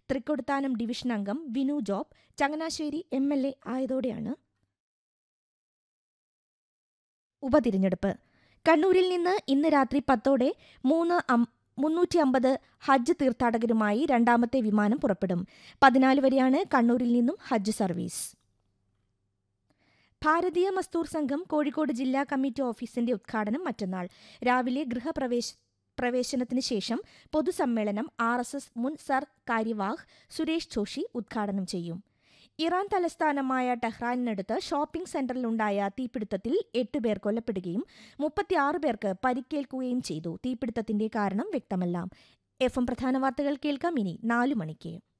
തൃക്കൊടുത്താനം division അംഗം Vinu Job Changanassery M L A ആയതോടെയാണ് ഉപതിരഞ്ഞെടുപ്പ് കണ്ണൂരിൽ നിന്ന് ഇന്ന് രാത്രി പത്തോടെ മൂന്ന് അം- മുന്നൂറ്റി അമ്പത് ഹജ്ജ് തീർത്ഥാടകരുമായി രണ്ടാമത്തെ വിമാനം പുറപ്പെടും പതിനാല് വരെയാണ് കണ്ണൂരിൽ നിന്നും ഹജ്ജ് സർവീസ് ഭാരതീയ മസ്തൂർ സംഘം കോഴിക്കോട് ജില്ലാ കമ്മിറ്റി ഓഫീസിന്റെ ഉദ്ഘാടനം മറ്റന്നാൾ രാവിലെ ഗൃഹപ്രവേശ പ്രവേശനത്തിന് ശേഷം പൊതുസമ്മേളനം ആർ എസ് എസ് മുൻ സർ കാര്യവാഹ് സുരേഷ് ജോഷി ഉദ്ഘാടനം ചെയ്യും ഇറാൻ തലസ്ഥാനമായ ടെഹ്റാനിനടുത്ത് ഷോപ്പിംഗ് സെന്ററിലുണ്ടായ തീപിടുത്തത്തിൽ എട്ട് പേർ കൊല്ലപ്പെടുകയും മുപ്പത്തിയാറ് പേർക്ക് പരിക്കേൽക്കുകയും ചെയ്തു തീപിടുത്തത്തിന്റെ കാരണം വ്യക്തമല്ല എഫ് എം പ്രധാന വാർത്തകൾ കേൾക്കാം ഇനി നാലു മണിക്ക്